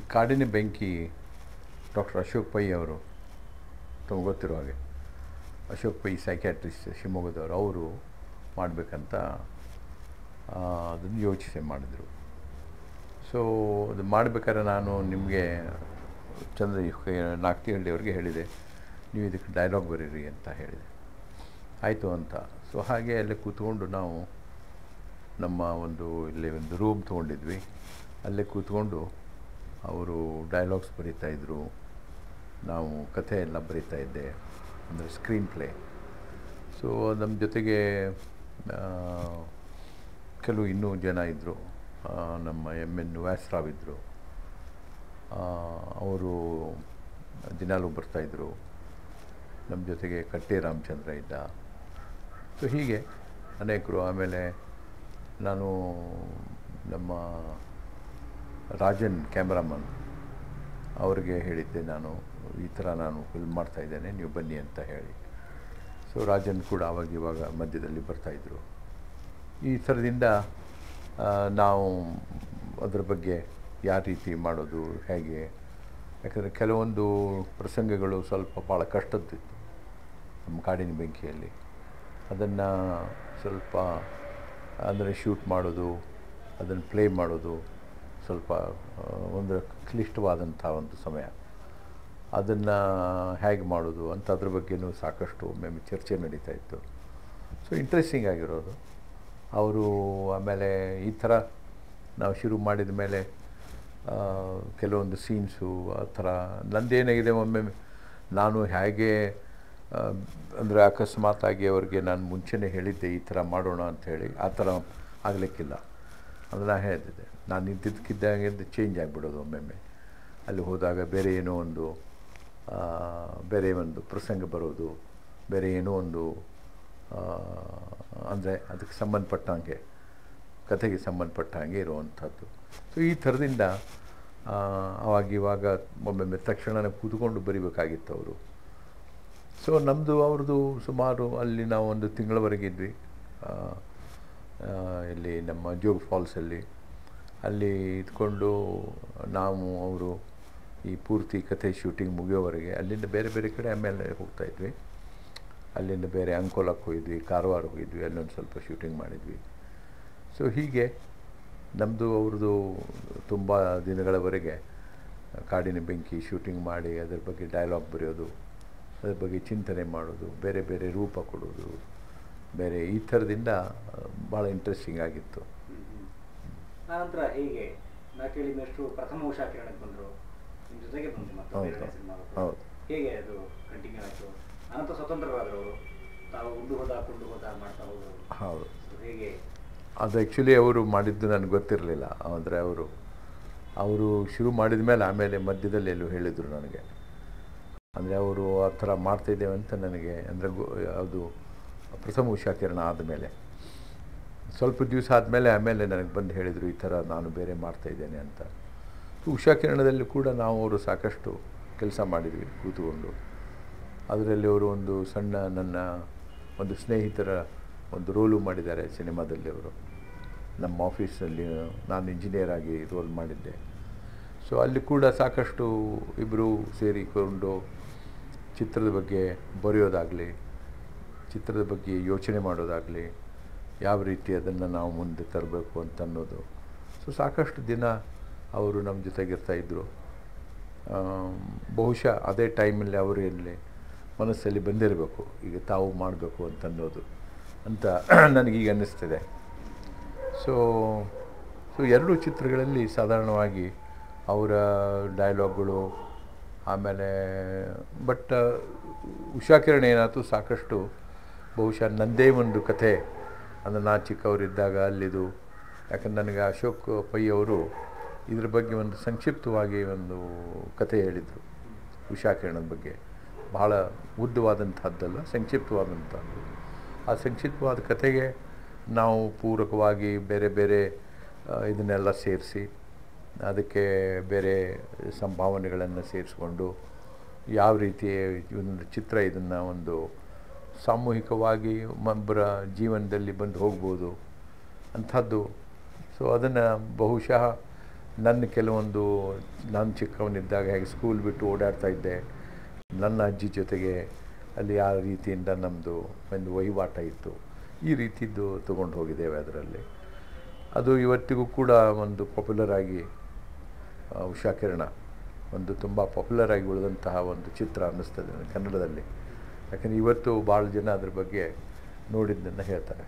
ಕಾಡಿನ ಬೆಂಕಿ doctor Ashok pi ಅವರು ತಮಗೆ ಗೊತ್ತಿರೋ ಹಾಗೆ ಅಶೋಕ್ ಪೈ ಸೈಕ್ಯಾಟ್ರಿಸ್ಟ್ ಶಿವಮೊಗ್ಗದವರು ಅವರು ಮಾಡಬೇಕಂತ ಅದನ್ನು ಯೋಚಿಸಿ ಮಾಡಿದರು ಸೊ ಅದು ಮಾಡಬೇಕಾದ್ರೆ ನಾನು ನಿಮಗೆ ಚಂದ್ರ ನಾಗ್ತಿಹಳ್ಳಿ ಅವ್ರಿಗೆ ಹೇಳಿದೆ ನೀವು ಇದಕ್ಕೆ ಡೈಲಾಗ್ ಬರೀರಿ ಅಂತ ಹೇಳಿದೆ ಆಯಿತು ಅಂತ ಸೊ ಹಾಗೆ ಅಲ್ಲೇ ಕೂತ್ಕೊಂಡು ನಾವು ನಮ್ಮ ಒಂದು ಇಲ್ಲಿ ಒಂದು ರೂಮ್ ತೊಗೊಂಡಿದ್ವಿ ಅಲ್ಲೇ ಕೂತ್ಕೊಂಡು ಅವರು ಡೈಲಾಗ್ಸ್ ಬರೀತಾಯಿದ್ರು ನಾವು ಕಥೆ ಎಲ್ಲ ಬರೀತಾ ಇದ್ದೆ ಅಂದರೆ ಸ್ಕ್ರೀನ್ ಪ್ಲೇ ಸೊ ನಮ್ಮ ಜೊತೆಗೆ ಆ, ಕೆಲವು ಇನ್ನೂ ಜನ ಇದ್ದರು ನಮ್ಮ ಎಮ್ ಎನ್ ವ್ಯಾಸರಾವ್ ಇದ್ದರು ಅವರು ದಿನಾಲೂ ಬರ್ತಾಯಿದ್ರು ನಮ್ಮ ಜೊತೆಗೆ ಕಟ್ಟೆ ರಾಮಚಂದ್ರ ಇದ್ದ ಸೊ ಹೀಗೆ ಅನೇಕರು ಆಮೇಲೆ ನಾನು ನಮ್ಮ ರಾಜನ್ ಕ್ಯಾಮ್ರಾಮನ್ ಅವ್ರಿಗೆ ಹೇಳಿದ್ದೆ ನಾನು ಈ ಥರ ನಾನು ಫಿಲ್ಮ್ ಮಾಡ್ತಾಯಿದ್ದೇನೆ ನೀವು ಬನ್ನಿ ಅಂತ ಹೇಳಿ ಸೊ ರಾಜನ್ ಕೂಡ ಆವಾಗ ಇವಾಗ ಮಧ್ಯದಲ್ಲಿ ಬರ್ತಾಯಿದ್ರು ಈ ಥರದಿಂದ ಆ, ನಾವು ಅದರ ಬಗ್ಗೆ ಯಾವ ರೀತಿ ಮಾಡೋದು ಹೇಗೆ ಯಾಕಂದರೆ ಕೆಲವೊಂದು ಪ್ರಸಂಗಗಳು ಸ್ವಲ್ಪ ಭಾಳ ಕಷ್ಟದ್ದಿತ್ತು ನಮ್ಮ ಕಾಡಿನ ಬೆಂಕಿಯಲ್ಲಿ ಅದನ್ನು ಸ್ವಲ್ಪ ಅಂದರೆ ಶೂಟ್ ಮಾಡೋದು ಅದನ್ನು ಪ್ಲೇ ಮಾಡೋದು ಸ್ವಲ್ಪ ಆ, ಒಂದು ಕ್ಲಿಷ್ಟವಾದಂಥ ಒಂದು ಸಮಯ ಅದನ್ನು ಹೇಗೆ ಮಾಡೋದು ಅಂತ ಅದ್ರ ಬಗ್ಗೆನೂ ಸಾಕಷ್ಟು ಒಮ್ಮೊಮ್ಮೆ ಚರ್ಚೆ ನಡೀತಾ ಇತ್ತು ಸೊ ಇಂಟ್ರೆಸ್ಟಿಂಗ್ ಆಗಿರೋದು ಅವರು ಆಮೇಲೆ ಈ ಥರ ನಾವು ಶುರು ಮಾಡಿದ ಮೇಲೆ ಆ, ಕೆಲವೊಂದು ಸೀನ್ಸು ಆ ಥರ ನಂದೇನಾಗಿದೆ ಒಮ್ಮೆ ನಾನು ಹೇಗೆ ಅಂದರೆ ಅಕಸ್ಮಾತಾಗಿ ಅವ್ರಿಗೆ ನಾನು ಮುಂಚೆನೇ ಹೇಳಿದ್ದೆ ಈ ಥರ ಮಾಡೋಣ ಅಂಥೇಳಿ ಆ ಥರ ಆಗಲಿಕ್ಕಿಲ್ಲ ಅದು ನಾನು ಹೇಳ್ತಿದ್ದೆ ನಾನು ಇದ್ದಿದ್ದಕ್ಕಿದ್ದಂಗೆ ಚೇಂಜ್ ಆಗಿಬಿಡೋದು ಒಮ್ಮೊಮ್ಮೆ ಅಲ್ಲಿ ಹೋದಾಗ ಬೇರೆ ಏನೋ ಒಂದು ಆ, ಬೇರೆ ಒಂದು ಪ್ರಸಂಗ ಬರೋದು ಬೇರೆ ಏನೋ ಒಂದು ಅಂದರೆ ಅದಕ್ಕೆ ಸಂಬಂಧಪಟ್ಟಂಗೆ ಕಥೆಗೆ ಸಂಬಂಧಪಟ್ಟ ಹಾಗೆ ಇರುವಂಥದ್ದು ಸೊ ಈ ಥರದಿಂದ ಆ, ಅವಾಗ ಇವಾಗ ಒಮ್ಮೊಮ್ಮೆ ತಕ್ಷಣನೇ ಕೂತ್ಕೊಂಡು ಬರಿಬೇಕಾಗಿತ್ತು ಅವರು ಸೊ ನಮ್ಮದು ಅವ್ರದ್ದು ಸುಮಾರು ಅಲ್ಲಿ ನಾವು ಒಂದು ತಿಂಗಳವರೆಗೆ ಇದ್ವಿ ಆ, ಆ, ಇಲ್ಲಿ ನಮ್ಮ ಜೋಗ್ ಫಾಲ್ಸಲ್ಲಿ ಅಲ್ಲಿ ಇದ್ಕೊಂಡು ನಾವು ಅವರು ಈ ಪೂರ್ತಿ ಕಥೆ ಶೂಟಿಂಗ್ ಮುಗಿಯೋವರೆಗೆ ಅಲ್ಲಿಂದ ಬೇರೆ ಬೇರೆ ಕಡೆ ಆಮೇಲೆ ಹೋಗ್ತಾ ಇದ್ವಿ ಅಲ್ಲಿಂದ ಬೇರೆ ಅಂಕೋಲಕ್ಕೆ ಹೋಗಿದ್ವಿ ಕಾರವಾರ ಹೋಗಿದ್ವಿ ಅಲ್ಲೊಂದು ಸ್ವಲ್ಪ ಶೂಟಿಂಗ್ ಮಾಡಿದ್ವಿ ಸೊ ಹೀಗೆ ನಮ್ಮದು ಅವ್ರದ್ದು ತುಂಬ ದಿನಗಳವರೆಗೆ ಕಾಡಿನ ಬೆಂಕಿ ಶೂಟಿಂಗ್ ಮಾಡಿ ಅದರ ಬಗ್ಗೆ ಡೈಲಾಗ್ ಬರೆಯೋದು ಅದ್ರ ಬಗ್ಗೆ ಚಿಂತನೆ ಮಾಡೋದು ಬೇರೆ ಬೇರೆ ರೂಪ ಕೊಡೋದು ಬೇರೆ ಈ ಥರದಿಂದ ಭಾಳ ಇಂಟ್ರೆಸ್ಟಿಂಗ್ ಆಗಿತ್ತು ಆನಂತರ ಹೇಗೆ ನಾಕೇಳಿ ಮೇಷ್ಟ್ರು ಪ್ರಥಮ ಉಷಾ ಕಿರಣಕ್ಕೆ ಬಂದರು ನಿಮ್ಮ ಜೊತೆಗೆ ಬಂದರು ಮತ್ತೆ ಹೌದು. ಬೇರೆ ಸಿನಿಮಾಗಳು ಹೌದು ಹೇಗೆ ಅದು ಕಂಟಿನ್ಯೂ ಆಯಿತು ಅನಂತರ ಸ್ವತಂತ್ರರಾದರು ಅವರು ತಾವು ಉಂಡು ಹೋದ ಕುಂಡು ಹೋದ ಮಾಡ್ತಾ ಹೋದರು ಹೌದು So ಹೇಗೆ ಅದು ಆ್ಯಕ್ಚುಲಿ ಅವರು ಮಾಡಿದ್ದು ನನಗೆ ಗೊತ್ತಿರಲಿಲ್ಲ ಅಂದರೆ ಅವರು ಅವರು ಶುರು ಮಾಡಿದ ಮೇಲೆ ಆಮೇಲೆ ಮಧ್ಯದಲ್ಲಿ ಎಲ್ಲೂ ಹೇಳಿದರು ನನಗೆ ಅಂದರೆ ಅವರು ಆ ಥರ ಮಾಡ್ತಾಯಿದ್ದೇವೆ ಅಂತ ನನಗೆ ಅಂದರೆ ಅದು ಪ್ರಥಮ ಉಷಾಕಿರಣ ಆದಮೇಲೆ ಸ್ವಲ್ಪ ದಿವಸ ಆದಮೇಲೆ ಆಮೇಲೆ ನನಗೆ ಬಂದು ಹೇಳಿದರು ಈ ಥರ ನಾನು ಬೇರೆ ಮಾಡ್ತಾಯಿದ್ದೇನೆ ಅಂತ ಉಷಾಕಿರಣದಲ್ಲಿ ಕೂಡ ನಾವು ಅವರು ಸಾಕಷ್ಟು ಕೆಲಸ ಮಾಡಿದ್ವಿ ಕೂತ್ಕೊಂಡು ಅದರಲ್ಲಿ ಅವರು ಒಂದು ಸಣ್ಣ ನನ್ನ ಒಂದು ಸ್ನೇಹಿತರ ಒಂದು ರೋಲು ಮಾಡಿದ್ದಾರೆ ಸಿನಿಮಾದಲ್ಲಿ ಅವರು ನಮ್ಮ ಆಫೀಸಲ್ಲಿ ನಾನು ಇಂಜಿನಿಯರ್ ಆಗಿ ರೋಲ್ ಮಾಡಿದ್ದೆ ಸೊ ಅಲ್ಲಿ ಕೂಡ ಸಾಕಷ್ಟು ಇಬ್ಬರು ಸೇರಿಕೊಂಡು ಚಿತ್ರದ ಬಗ್ಗೆ ಬರೆಯೋದಾಗಲಿ ಚಿತ್ರದ ಬಗ್ಗೆ ಯೋಚನೆ ಮಾಡೋದಾಗಲಿ ಯಾವ ರೀತಿ ಅದನ್ನು ನಾವು ಮುಂದೆ ತರಬೇಕು ಅಂತ ಅನ್ನೋದು ಸೊ ಸಾಕಷ್ಟು ದಿನ ಅವರು ನಮ್ಮ ಜೊತೆಗಿರ್ತಾಯಿದ್ರು ಬಹುಶಃ ಅದೇ ಟೈಮಲ್ಲಿ ಅವರು ಎಲ್ಲಿ ಮನಸ್ಸಲ್ಲಿ ಬಂದಿರಬೇಕು ಈಗ ತಾವು ಮಾಡಬೇಕು ಅಂತ ಅನ್ನೋದು ಅಂತ ನನಗೀಗ ಅನ್ನಿಸ್ತಿದೆ ಸೊ ಸೊ ಎರಡೂ ಚಿತ್ರಗಳಲ್ಲಿ ಸಾಧಾರಣವಾಗಿ ಅವರ ಡೈಲಾಗ್ಗಳು ಆಮೇಲೆ ಬಟ್ ಉಷಾಕಿರಣ ಏನಾಯ್ತು ಸಾಕಷ್ಟು ಬಹುಶಃ ನನ್ನದೇ ಒಂದು ಕಥೆ ಅಂದರೆ ನಾ ಚಿಕ್ಕವರಿದ್ದಾಗ ಅಲ್ಲಿದು ಯಾಕಂದ್ರೆ ನನಗೆ ಅಶೋಕ್ ಪೈ ಅವರು ಇದ್ರ ಬಗ್ಗೆ ಒಂದು ಸಂಕ್ಷಿಪ್ತವಾಗಿ ಒಂದು ಕಥೆ ಹೇಳಿದರು ಉಷಾಕಿರಣದ ಬಗ್ಗೆ ಬಹಳ ಉದ್ದವಾದಂಥದ್ದಲ್ಲ ಸಂಕ್ಷಿಪ್ತವಾದಂಥದ್ದು ಆ ಸಂಕ್ಷಿಪ್ತವಾದ ಕಥೆಗೆ ನಾವು ಪೂರಕವಾಗಿ ಬೇರೆ ಬೇರೆ ಆ, ಇದನ್ನೆಲ್ಲ ಸೇರಿಸಿ ಅದಕ್ಕೆ ಬೇರೆ ಸಂಭಾವನೆಗಳನ್ನು ಸೇರಿಸ್ಕೊಂಡು ಯಾವ ರೀತಿ ಒಂದು ಚಿತ್ರ ಇದನ್ನು ಒಂದು ಸಾಮೂಹಿಕವಾಗಿ ಒಬ್ಬರ ಜೀವನದಲ್ಲಿ ಬಂದು ಹೋಗ್ಬೋದು ಅಂಥದ್ದು ಸೊ ಅದನ್ನು ಬಹುಶಃ ನನ್ನ ಕೆಲವೊಂದು ನಾನು ಚಿಕ್ಕವನಿದ್ದಾಗ ಹೇಗೆ ಸ್ಕೂಲ್ ಬಿಟ್ಟು ಓಡಾಡ್ತಾ ಇದ್ದೆ ನನ್ನ ಅಜ್ಜಿ ಜೊತೆಗೆ ಅಲ್ಲಿ ಆ ರೀತಿಯಿಂದ ನಮ್ಮದು ಒಂದು ವಹಿವಾಟ ಇತ್ತು ಈ ರೀತಿದ್ದು ತೊಗೊಂಡು ಹೋಗಿದ್ದೇವೆ ಅದರಲ್ಲಿ ಅದು ಇವತ್ತಿಗೂ ಕೂಡ ಒಂದು ಪಾಪ್ಯುಲರ್ ಆಗಿ ಆ, ಉಷಾ ಕಿರಣ ಒಂದು ತುಂಬ ಪಾಪ್ಯುಲರ್ ಆಗಿ ಉಳಿದಂತಹ ಒಂದು ಚಿತ್ರ ಅನ್ನಿಸ್ತದೆ ನನಗೆ ಕನ್ನಡದಲ್ಲಿ ಯಾಕಂದರೆ ಇವತ್ತು ಭಾಳ ಜನ ಅದ್ರ ಬಗ್ಗೆ ನೋಡಿದ್ದನ್ನು ಹೇಳ್ತಾರೆ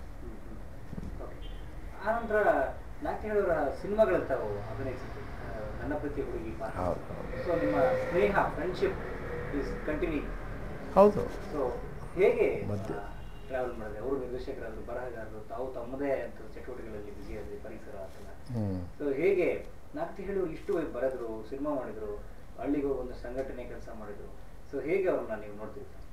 ಆನಂತರ ನಾಲ್ಕು ಹೇಳೋರ ಸಿನಿಮಾಗಳು ತಾವು ಅಭಿನಯಿಸಿದ್ರಿ ಆ, ನನ್ನ ಪ್ರತಿ ಹುಡುಗಿ ಪಾತ್ರ ಹೌದು ಹೌದು ಸೊ ನಿಮ್ಮ ಸ್ನೇಹ ಫ್ರೆಂಡ್ಶಿಪ್ ಇಸ್ ಕಂಟಿನ್ಯೂ ಹೌದು ಸೊ ಹೇಗೆ ಮಧ್ಯ. ಟ್ರಾವೆಲ್ ಮಾಡಿದೆ ಅವರು ನಿರ್ದೇಶಕರಾದ್ರು ಬರಹಗಾರರು ತಾವು ತಮ್ಮದೇ ಅಂತ ಚಟುವಟಿಕೆಗಳಲ್ಲಿ ಬ್ಯುಸಿ ಆದ್ರಿ ಪರಿಸರ ಅಂತೆಲ್ಲ ಹ್ಞೂ ಸೊ ಹೇಗೆ ನಾಲ್ಕು ಹೇಳೋರು ಇಷ್ಟು ಬರೆದ್ರು ಸಿನಿಮಾ ಮಾಡಿದ್ರು ಹಳ್ಳಿಗೆ ಹೋಗಿ ಒಂದು ಸಂಘಟನೆ ಕೆಲಸ ಮಾಡಿದ್ರು ಸೊ ಹೇಗೆ ಅವ್ರನ್ನ ನೀವು ನೋಡ್ತೀರಿ ಸರ್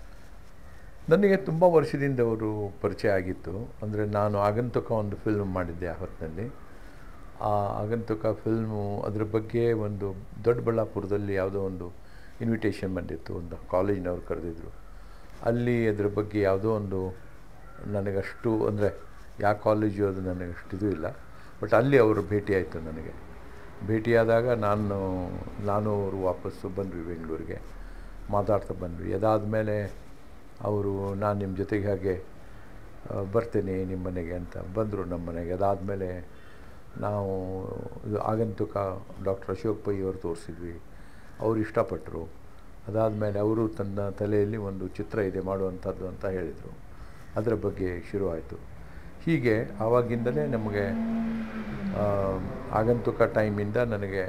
ನನಗೆ ತುಂಬ ವರ್ಷದಿಂದ ಅವರು ಪರಿಚಯ ಆಗಿತ್ತು ಅಂದರೆ ನಾನು ಆಗಂತುಕ ಒಂದು ಫಿಲ್ಮ್ ಮಾಡಿದ್ದೆ ಆ ಹೊತ್ತಿನಲ್ಲಿ ಆ ಆಗಂತುಕ ಫಿಲ್ಮು ಅದ್ರ ಬಗ್ಗೆ ಒಂದು ದೊಡ್ಡಬಳ್ಳಾಪುರದಲ್ಲಿ ಯಾವುದೋ ಒಂದು ಇನ್ವಿಟೇಷನ್ ಬಂದಿತ್ತು ಒಂದು ಕಾಲೇಜಿನವ್ರು ಕರೆದಿದ್ರು ಅಲ್ಲಿ ಅದ್ರ ಬಗ್ಗೆ ಯಾವುದೋ ಒಂದು ನನಗಷ್ಟು ಅಂದರೆ ಯಾವ ಕಾಲೇಜು ಅದು ನನಗಷ್ಟು ಇದು ಇಲ್ಲ ಬಟ್ ಅಲ್ಲಿ ಅವರು ಭೇಟಿ ಆಯಿತು ನನಗೆ ಭೇಟಿಯಾದಾಗ ನಾನು ನಾನು ಅವರು ವಾಪಸ್ಸು ಬಂದ್ವಿ ಬೆಂಗಳೂರಿಗೆ ಮಾತಾಡ್ತಾ ಬಂದ್ವಿ ಅದಾದಮೇಲೆ ಅವರು ನಾನು ನಿಮ್ಮ ಜೊತೆಗೆ ಹಾಗೆ ಆ, ಬರ್ತೇನೆ ನಿಮ್ಮ ಮನೆಗೆ ಅಂತ ಬಂದರು ನಮ್ಮ ಮನೆಗೆ ಅದಾದಮೇಲೆ ನಾವು ಇದು ಆಗಂತುಕ ಡಾಕ್ಟರ್ ಅಶೋಕ್ ಪೈ ಅವರು ತೋರಿಸಿದ್ವಿ ಅವರು ಇಷ್ಟಪಟ್ಟರು ಅದಾದಮೇಲೆ ಅವರು ತನ್ನ ತಲೆಯಲ್ಲಿ ಒಂದು ಚಿತ್ರ ಇದೆ ಮಾಡುವಂಥದ್ದು ಅಂತ ಹೇಳಿದರು ಅದರ ಬಗ್ಗೆ ಶುರುವಾಯಿತು ಹೀಗೆ ಆವಾಗಿಂದಲೇ ನಮಗೆ ಆ, ಆಗಂತುಕ ಟೈಮಿಂದ ನನಗೆ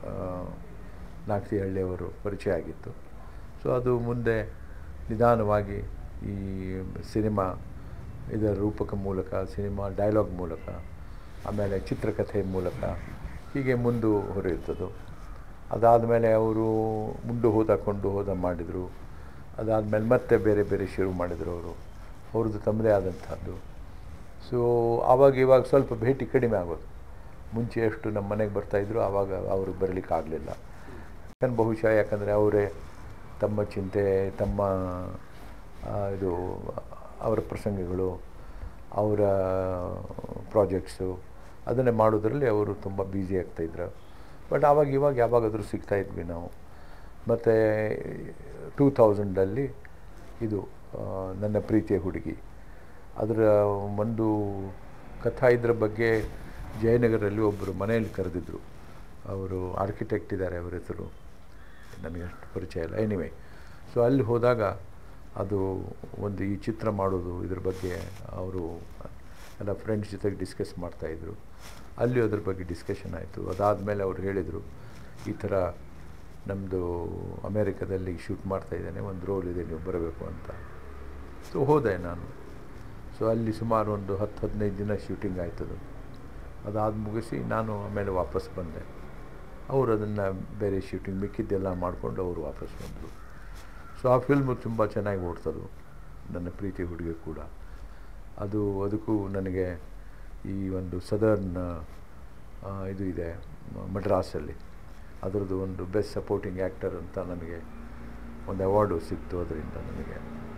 ನಾಗ್ತಿಹಳ್ಳಿಯವರು ಪರಿಚಯ ಆಗಿತ್ತು ಸೊ ಅದು ಮುಂದೆ ನಿಧಾನವಾಗಿ ಈ ಸಿನಿಮಾ ಇದರ ರೂಪಕ ಮೂಲಕ ಸಿನಿಮಾ ಡೈಲಾಗ್ ಮೂಲಕ ಆಮೇಲೆ ಚಿತ್ರಕಥೆ ಮೂಲಕ ಹೀಗೆ ಮುಂದು ಹೊರೆಯುತ್ತದು ಅದಾದಮೇಲೆ ಅವರು ಮುಂಡು ಹೋದ ಕೊಂಡು ಹೋದ ಮಾಡಿದರು ಅದಾದಮೇಲೆ ಮತ್ತೆ ಬೇರೆ ಬೇರೆ ಶುರು ಮಾಡಿದರು ಅವರು ಅವ್ರದ್ದು ತಮ್ಮದೇ ಆದಂಥದ್ದು ಸೊ ಆವಾಗ ಇವಾಗ ಸ್ವಲ್ಪ ಭೇಟಿ ಕಡಿಮೆ ಆಗೋದು ಮುಂಚೆ ಎಷ್ಟು ನಮ್ಮ ಮನೆಗೆ ಬರ್ತಾಯಿದ್ರು ಆವಾಗ ಅವರು ಬರಲಿಕ್ಕೆ ಆಗಲಿಲ್ಲ ಯಾಕಂದ್ರೆ ಬಹುಶಃ ಯಾಕಂದರೆ ಅವರೇ ತಮ್ಮ ಚಿಂತೆ ತಮ್ಮ ಆ, ಇದು ಅವರ ಪ್ರಸಂಗಗಳು ಅವರ ಪ್ರಾಜೆಕ್ಟ್ಸು ಅದನ್ನೇ ಮಾಡೋದ್ರಲ್ಲಿ ಅವರು ತುಂಬ ಬ್ಯುಸಿ ಆಗ್ತಾಯಿದ್ರು ಬಟ್ ಆವಾಗ ಇವಾಗ ಯಾವಾಗಾದರೂ ಸಿಗ್ತಾಯಿದ್ವಿ ನಾವು ಮತ್ತು ಟೂ ತೌಸಂಡಲ್ಲಿ ಇದು ಆ, ನನ್ನ ಪ್ರೀತಿಯ ಹುಡುಗಿ ಅದರ ಒಂದು ಕಥಾ ಇದ್ರ ಬಗ್ಗೆ ಜಯನಗರಲ್ಲಿ ಒಬ್ಬರು ಮನೆಯಲ್ಲಿ ಕರೆದಿದ್ದರು ಅವರು ಆರ್ಕಿಟೆಕ್ಟ್ ಇದ್ದಾರೆ ಅವರ ಹೆಸರು ನನಗೆ ಅಷ್ಟು ಪರಿಚಯ ಇಲ್ಲ ಎನಿವೆ ಸೊ ಅಲ್ಲಿ ಹೋದಾಗ ಅದು ಒಂದು ಈ ಚಿತ್ರ ಮಾಡೋದು ಇದ್ರ ಬಗ್ಗೆ ಅವರು ಎಲ್ಲ ಫ್ರೆಂಡ್ಸ್ ಜೊತೆಗೆ ಡಿಸ್ಕಸ್ ಮಾಡ್ತಾಯಿದ್ರು ಅಲ್ಲಿ ಅದ್ರ ಬಗ್ಗೆ ಡಿಸ್ಕಷನ್ ಆಯಿತು ಅದಾದಮೇಲೆ ಅವ್ರು ಹೇಳಿದರು ಈ ಥರ ನಮ್ಮದು ಅಮೇರಿಕಾದಲ್ಲಿ ಶೂಟ್ ಮಾಡ್ತಾ ಇದ್ದೇನೆ ಒಂದು ರೋಲ್ ಇದೆ ನೀವು ಬರಬೇಕು ಅಂತ ಸೊ ಹೋದೆ ನಾನು ಸೊ ಅಲ್ಲಿ ಸುಮಾರು ಒಂದು ಹತ್ತು ಹದಿನೈದು ದಿನ ಶೂಟಿಂಗ್ ಆಯ್ತದು ಅದಾದ ಮುಗಿಸಿ ನಾನು ಆಮೇಲೆ ವಾಪಸ್ ಬಂದೆ ಅವರು ಅದನ್ನು ಬೇರೆ ಶೂಟಿಂಗ್ ಮಿಕ್ಕಿದ್ದೆಲ್ಲ ಮಾಡಿಕೊಂಡು ಅವರು ವಾಪಸ್ ಬಂದರು ಸೊ ಆ ಫಿಲ್ಮು ತುಂಬ ಚೆನ್ನಾಗಿ ಓಡ್ತದು ನನ್ನ ಪ್ರೀತಿ ಹುಡುಗಿ ಕೂಡ ಅದು ಅದಕ್ಕೂ ನನಗೆ ಈ ಒಂದು ಸದರ್ನ್ ಇದು ಇದೆ ಮ- ಮಡ್ರಾಸಲ್ಲಿ ಅದರದ್ದು ಒಂದು ಬೆಸ್ಟ್ ಸಪೋರ್ಟಿಂಗ್ ಆ್ಯಕ್ಟರ್ ಅಂತ ನನಗೆ ಒಂದು ಅವಾರ್ಡು ಸಿಕ್ತು ಅದರಿಂದ ನನಗೆ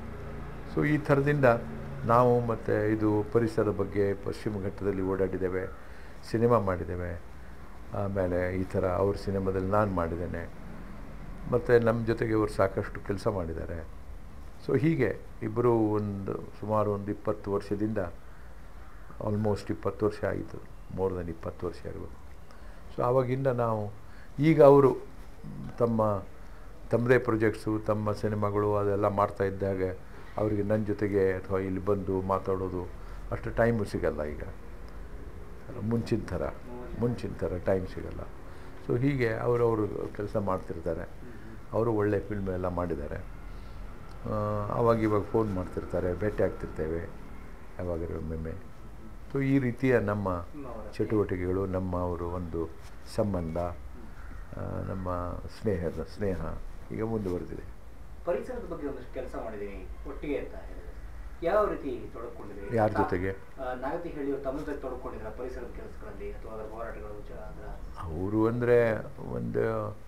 ಸೊ ಈ ಥರದಿಂದ ನಾವು ಮತ್ತು ಇದು ಪರಿಸರದ ಬಗ್ಗೆ ಪಶ್ಚಿಮ ಘಟ್ಟದಲ್ಲಿ ಓಡಾಡಿದ್ದೇವೆ ಸಿನಿಮಾ ಮಾಡಿದ್ದೇವೆ ಆಮೇಲೆ ಈ ಥರ ಅವ್ರ ಸಿನಿಮಾದಲ್ಲಿ ನಾನು ಮಾಡಿದ್ದೇನೆ ಮತ್ತು ನಮ್ಮ ಜೊತೆಗೆ ಅವರು ಸಾಕಷ್ಟು ಕೆಲಸ ಮಾಡಿದ್ದಾರೆ ಸೊ ಹೀಗೆ ಇಬ್ಬರು ಒಂದು ಸುಮಾರು ಒಂದು ಇಪ್ಪತ್ತು ವರ್ಷದಿಂದ ಆಲ್ಮೋಸ್ಟ್ ಇಪ್ಪತ್ತು ವರ್ಷ ಆಯಿತು ಮೋರ್ ದೆನ್ ಇಪ್ಪತ್ತು ವರ್ಷ ಇರಬೇಕು ಸೊ ಆವಾಗಿಂದ ನಾವು ಈಗ ಅವರು ತಮ್ಮ ತಮ್ಮದೇ ಪ್ರಾಜೆಕ್ಟ್ಸು ತಮ್ಮ ಸಿನಿಮಾಗಳು ಅದೆಲ್ಲ ಮಾಡ್ತಾ ಇದ್ದಾಗ ಅವರಿಗೆ ನನ್ನ ಜೊತೆಗೆ ಅಥವಾ ಇಲ್ಲಿ ಬಂದು ಮಾತಾಡೋದು ಅಷ್ಟು ಟೈಮು ಸಿಗಲ್ಲ ಈಗ ಮುಂಚಿನ ಥರ ಮುಂಚಿನ ಥರ ಟೈಮ್ ಸಿಗಲ್ಲ ಸೊ ಹೀಗೆ ಅವರವರು ಕೆಲಸ ಮಾಡ್ತಿರ್ತಾರೆ ಅವರು ಒಳ್ಳೆ ಫಿಲ್ಮ್ ಎಲ್ಲ ಮಾಡಿದ್ದಾರೆ ಆ, ಆವಾಗ ಇವಾಗ ಫೋನ್ ಮಾಡ್ತಿರ್ತಾರೆ ಭೇಟಿ ಆಗ್ತಿರ್ತೇವೆ ಯಾವಾಗಾದ್ರೂ ಒಮ್ಮೊಮ್ಮೆ ಸೊ ಈ ರೀತಿಯ ನಮ್ಮ ಚಟುವಟಿಕೆಗಳು ನಮ್ಮ ಅವರು ಒಂದು ಸಂಬಂಧ ಆ, ನಮ್ಮ ಸ್ನೇಹದ ಸ್ನೇಹ ಈಗ ಮುಂದುವರೆದಿದೆ ಪರಿಸರದ ಬಗ್ಗೆ ಒಂದಷ್ಟು ಕೆಲಸ ಮಾಡಿದ್ದೀನಿ ಒಟ್ಟಿಗೆ ಅಂತ ಹೇಳಿದ್ರೆ ಯಾವ ರೀತಿ ತೊಡಕೊಂಡಿದೆ ಯಾರ ಜೊತೆಗೆ? ನಾಗತಿ ಹೇಳಿ ತಮ್ಮ ಜೊತೆ ತೊಡಕೊಂಡಿದ್ರ ಪರಿಸರದ ಕೆಲಸಗಳಲ್ಲಿ ಅಥವಾ ಅದರ ಹೋರಾಟಗಳು ಚ- ಅದರ ಅವರು ಅಂದರೆ ಒಂದು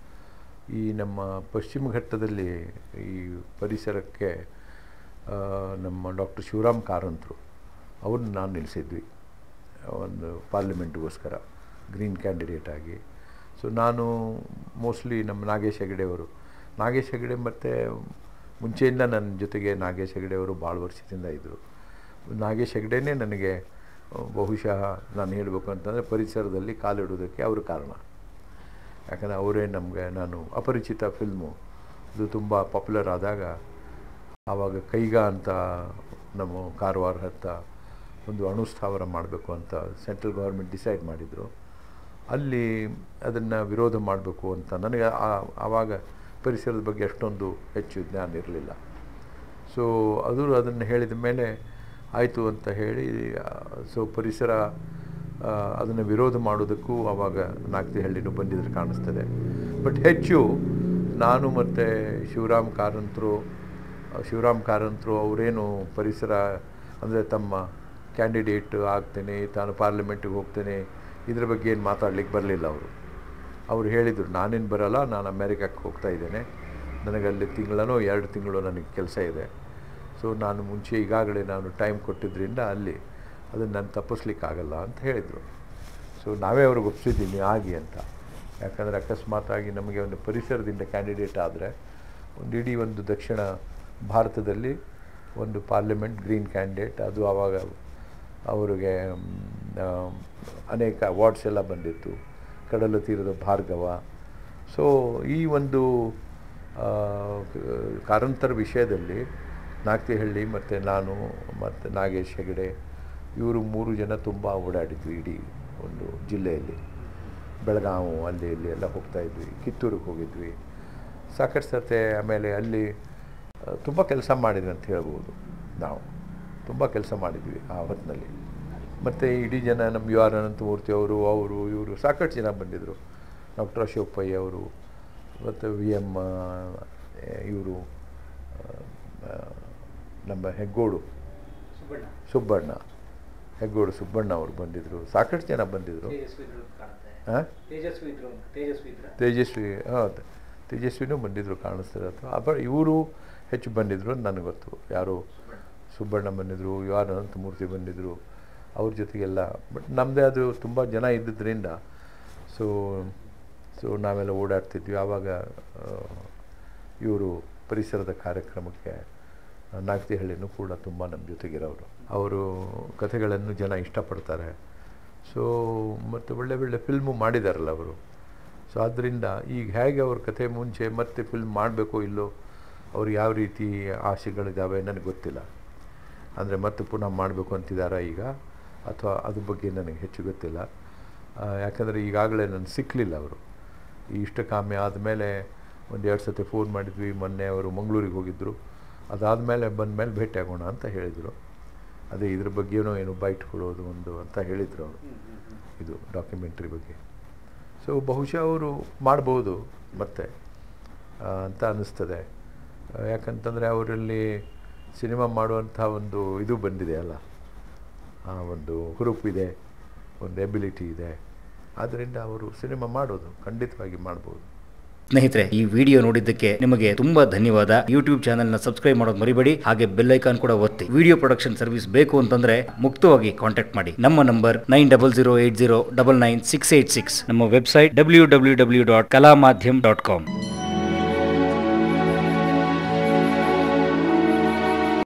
ಈ ನಮ್ಮ ಪಶ್ಚಿಮ ಘಟ್ಟದಲ್ಲಿ ಈ ಪರಿಸರಕ್ಕೆ ಆ, ನಮ್ಮ ಡಾಕ್ಟರ್ ಶಿವರಾಮ್ ಕಾರಂತರು ಅವ್ರನ್ನ ನಾನು ನಿಲ್ಲಿಸಿದ್ವಿ ಒಂದು ಪಾರ್ಲಿಮೆಂಟ್ಗೋಸ್ಕರ ಗ್ರೀನ್ ಕ್ಯಾಂಡಿಡೇಟ್ ಆಗಿ ಸೊ ನಾನು ಮೋಸ್ಟ್ಲಿ ನಮ್ಮ ನಾಗೇಶ್ ಹೆಗಡೆಯವರು ನಾಗೇಶ್ ಹೆಗಡೆ ಮತ್ತು ಮುಂಚೆಯಿಂದ ನನ್ನ ಜೊತೆಗೆ ನಾಗೇಶ್ ಹೆಗಡೆಯವರು ಭಾಳ ವರ್ಷದಿಂದ ಇದ್ದರು ನಾಗೇಶ್ ಹೆಗಡೆನೇ ನನಗೆ ಆ, ಬಹುಶಃ ನಾನು ಹೇಳಬೇಕು ಅಂತಂದರೆ ಪರಿಸರದಲ್ಲಿ ಕಾಲಿಡೋದಕ್ಕೆ ಅವರು ಕಾರಣ ಯಾಕಂದರೆ ಅವರೇ ನಮಗೆ ನಾನು ಅಪರಿಚಿತ ಫಿಲ್ಮು ಇದು ತುಂಬ ಪಾಪ್ಯುಲರ್ ಆದಾಗ ಆವಾಗ ಕೈಗಾ ಅಂತ ನಮ್ಮ ಕಾರವಾರ ಹತ್ತ ಒಂದು ಅಣುಸ್ಥಾವರ ಮಾಡಬೇಕು ಅಂತ ಸೆಂಟ್ರಲ್ ಗೌರ್ಮೆಂಟ್ ಡಿಸೈಡ್ ಮಾಡಿದರು ಅಲ್ಲಿ ಅದನ್ನು ವಿರೋಧ ಮಾಡಬೇಕು ಅಂತ ನನಗೆ ಆ- ಆವಾಗ ಪರಿಸರದ ಬಗ್ಗೆ ಅಷ್ಟೊಂದು ಹೆಚ್ಚು ಜ್ಞಾನ ಇರಲಿಲ್ಲ ಸೊ ಅದು ಅದನ್ನು ಹೇಳಿದ ಮೇಲೆ ಆಯಿತು ಅಂತ ಹೇಳಿ ಸೊ ಪರಿಸರ ಅದನ್ನು ವಿರೋಧ ಮಾಡೋದಕ್ಕೂ ಆವಾಗ ನಾಗ್ತಿಹಳ್ಳಿನೂ ಬಂದಿದ್ರೆ ಕಾಣಿಸ್ತದೆ ಬಟ್ ಹೆಚ್ಚು ನಾನು ಮತ್ತು ಶಿವರಾಮ್ ಕಾರಂತರು ಶಿವರಾಮ್ ಕಾರಂತರು ಅವರೇನು ಪರಿಸರ ಅಂದರೆ ತಮ್ಮ ಕ್ಯಾಂಡಿಡೇಟ್ ಆಗ್ತೇನೆ ತಾನು ಪಾರ್ಲಿಮೆಂಟಿಗೆ ಹೋಗ್ತೇನೆ ಇದ್ರ ಬಗ್ಗೆ ಏನು ಮಾತಾಡ್ಲಿಕ್ಕೆ ಬರಲಿಲ್ಲ ಅವರು ಅವ್ರು ಹೇಳಿದರು ನಾನೇನು ಬರಲ್ಲ ನಾನು ಅಮೇರಿಕಕ್ಕೆ ಹೋಗ್ತಾ ಇದ್ದೇನೆ ನನಗಲ್ಲಿ ತಿಂಗಳನೋ ಎರಡು ತಿಂಗಳು ನನಗೆ ಕೆಲಸ ಇದೆ ಸೊ ನಾನು ಮುಂಚೆ ಈಗಾಗಲೇ ನಾನು ಟೈಮ್ ಕೊಟ್ಟಿದ್ದರಿಂದ ಅಲ್ಲಿ ಅದನ್ನು ನಾನು ತಪ್ಪಿಸ್ಲಿಕ್ಕಾಗಲ್ಲ ಅಂತ ಹೇಳಿದರು ಸೊ ನಾವೇ ಅವ್ರಿಗೆ ಒಪ್ಪಿಸಿದ್ದೀನಿ ಆಗಿ ಅಂತ ಯಾಕಂದರೆ ಅಕಸ್ಮಾತಾಗಿ ನಮಗೆ ಒಂದು ಪರಿಸರದಿಂದ ಕ್ಯಾಂಡಿಡೇಟ್ ಆದರೆ ಒಂದು ಇಡೀ ಒಂದು ದಕ್ಷಿಣ ಭಾರತದಲ್ಲಿ ಒಂದು ಪಾರ್ಲಿಮೆಂಟ್ ಗ್ರೀನ್ ಕ್ಯಾಂಡಿಡೇಟ್ ಅದು ಆವಾಗ ಅವರಿಗೆ ಮ್, ಆ, ಅನೇಕ ಅವಾರ್ಡ್ಸ್ ಎಲ್ಲ ಬಂದಿತ್ತು ಕಡಲ ತೀರದ ಭಾರ್ಗವ ಸೊ ಈ ಒಂದು ಆ, ಕಾರಂತರ ವಿಷಯದಲ್ಲಿ ನಾಗ್ತಿಹಳ್ಳಿ ಮತ್ತು ನಾನು ಮತ್ತು ನಾಗೇಶ್ ಹೆಗಡೆ ಇವರು ಮೂರು ಜನ ತುಂಬ ಓಡಾಡಿದ್ವಿ ಇಡೀ ಒಂದು ಜಿಲ್ಲೆಯಲ್ಲಿ ಬೆಳಗಾವಿ ಅಲ್ಲಿ ಇಲ್ಲಿ ಎಲ್ಲ ಹೋಗ್ತಾ ಇದ್ವಿ ಕಿತ್ತೂರಿಗೆ ಹೋಗಿದ್ವಿ ಸಾಕಷ್ಟು ಸತೆ ಆಮೇಲೆ ಅಲ್ಲಿ ತುಂಬ ಕೆಲಸ ಮಾಡಿದ್ವಿ ಅಂತ ಹೇಳ್ಬೋದು ನಾವು ತುಂಬ ಕೆಲಸ ಮಾಡಿದ್ವಿ ಆ ಹೊತ್ತಿನಲ್ಲಿ ಮತ್ತು ಇಡೀ ಜನ ನಮ್ಮ ಯು ಆರ್ ಅನಂತಮೂರ್ತಿ ಅವರು ಅವರು ಇವರು ಸಾಕಷ್ಟು ಜನ ಬಂದಿದ್ದರು ಡಾಕ್ಟರ್ ಅಶೋಕ್ ಪೈ ಅವರು ಮತ್ತು ವಿ ಎಮ್ ಇವರು ನಮ್ಮ ಹೆಗ್ಗೋಡು ಸುಬ್ಬಣ್ಣ ಸುಬ್ಬಣ್ಣ ಹೆಗ್ಗೋಡು ಸುಬ್ಬಣ್ಣ ಅವರು ಬಂದಿದ್ದರು ಸಾಕಷ್ಟು ಜನ ಬಂದಿದ್ದರು ತೇಜಸ್ವಿ ಇದ್ರು ಅಂತ ಕಾಣುತ್ತೆ ಹಾಂ ತೇಜಸ್ವಿ ಇದ್ರು ಅಂತ ತೇಜಸ್ವಿ ಇದ್ರ ತೇಜಸ್ವಿ ಹಾಂ ತೇಜಸ್ವಿನೂ ಬಂದಿದ್ದರು ಕಾಣಿಸ್ತಾರೆ ಅಥವಾ ಅಪ ಇವರು ಹೆಚ್ಚು ಬಂದಿದ್ದರು ಅಂತ ನನಗೆ ಗೊತ್ತು ಯಾರು ಸುಬ್ಬಣ್ಣ ಬಂದಿದ್ದರು ಯು ಆರ್ ಅನಂತಮೂರ್ತಿ ಬಂದಿದ್ದರು ಅವ್ರ ಜೊತೆಗೆಲ್ಲ ಬಟ್ ನಮ್ಮದೇ ಅದು ತುಂಬ ಜನ ಇದ್ದಿದ್ದರಿಂದ ಸೊ ಸೊ ನಾವೆಲ್ಲ ಓಡಾಡ್ತಿದ್ವಿ ಆವಾಗ ಇವರು ಪರಿಸರದ ಕಾರ್ಯಕ್ರಮಕ್ಕೆ ನಾಗ್ತಿಹಳ್ಳಿನೂ ಕೂಡ ತುಂಬ ನಮ್ಮ ಜೊತೆಗಿರೋರು ಅವರು ಕಥೆಗಳನ್ನು ಜನ ಇಷ್ಟಪಡ್ತಾರೆ ಸೊ ಮತ್ತು ಒಳ್ಳೆ ಒಳ್ಳೆ ಫಿಲ್ಮು ಮಾಡಿದಾರಲ್ಲ ಅವರು ಸೊ ಆದ್ದರಿಂದ ಈಗ ಹೇಗೆ ಅವ್ರ ಕಥೆ ಮುಂಚೆ ಮತ್ತೆ ಫಿಲ್ಮ್ ಮಾಡಬೇಕೋ ಇಲ್ಲೋ ಅವ್ರು ಯಾವ ರೀತಿ ಆಸೆಗಳಿದ್ದಾವೆ ನನಗೆ ಗೊತ್ತಿಲ್ಲ ಅಂದರೆ ಮತ್ತೆ ಪುನಃ ಮಾಡಬೇಕು ಅಂತಿದ್ದಾರಾ ಈಗ ಅಥವಾ ಅದ್ರ ಬಗ್ಗೆ ನನಗೆ ಹೆಚ್ಚು ಗೊತ್ತಿಲ್ಲ ಆ, ಯಾಕಂದರೆ ಈಗಾಗಲೇ ನನಗೆ ಸಿಕ್ಕಲಿಲ್ಲ ಅವರು ಈ ಇಷ್ಟಕಾಮ್ಯ ಆದಮೇಲೆ ಒಂದು ಎರಡು ಸತಿ ಫೋನ್ ಮಾಡಿದ್ವಿ ಮೊನ್ನೆ ಅವರು ಮಂಗಳೂರಿಗೆ ಹೋಗಿದ್ದರು ಅದಾದಮೇಲೆ ಬಂದಮೇಲೆ ಭೇಟಿ ಆಗೋಣ ಅಂತ ಹೇಳಿದರು ಅದೇ ಇದ್ರ ಬಗ್ಗೆನೂ ಏನು ಬೈಟ್ ಕೊಡೋದು ಒಂದು ಅಂತ ಹೇಳಿದರು ಅವರು ಹ್ಮ್ ಹ್ಮ್ ಹ್ಮ್ ಇದು ಡಾಕ್ಯುಮೆಂಟ್ರಿ ಬಗ್ಗೆ ಸೊ ಬಹುಶಃ ಅವರು ಮಾಡ್ಬೋದು ಮತ್ತೆ ಆ, ಅಂತ ಅನ್ನಿಸ್ತದೆ ಆ, ಯಾಕಂತಂದರೆ ಅವರಲ್ಲಿ ಸಿನಿಮಾ ಮಾಡುವಂಥ ಒಂದು ಇದು ಬಂದಿದೆ ಅಲ್ಲ ಆ ಒಂದು ಹುರುಪಿದೆ ಒಂದು ಎಬಿಲಿಟಿ ಇದೆ ಆದ್ದರಿಂದ ಅವರು ಸಿನಿಮಾ ಮಾಡೋದು ಖಂಡಿತವಾಗಿ ಮಾಡ್ಬೋದು ಸ್ನೇಹಿತರೆ ಈ ವಿಡಿಯೋ ನೋಡಿದ್ದಕ್ಕೆ ನಿಮಗೆ ತುಂಬಾ ಧನ್ಯವಾದ ಯೂಟ್ಯೂಬ್ ಚಾನೆಲ್ ನ ಸಬ್ಸ್ಕ್ರೈಬ್ ಮಾಡೋದು ಮರಿಬೇಡಿ ಹಾಗೆ ಬೆಲ್ ಐಕಾನ್ ಕೂಡ ಒತ್ತಿ ವಿಡಿಯೋ ಪ್ರೊಡಕ್ಷನ್ ಸರ್ವಿಸ್ ಬೇಕು ಅಂತಂದ್ರೆ ಮುಕ್ತವಾಗಿ ಕಾಂಟ್ಯಾಕ್ಟ್ ಮಾಡಿ ನಮ್ಮ number nine double zero eight zero double nine six eight six ನಮ್ಮ website W W W dot Kala Madhyam dot com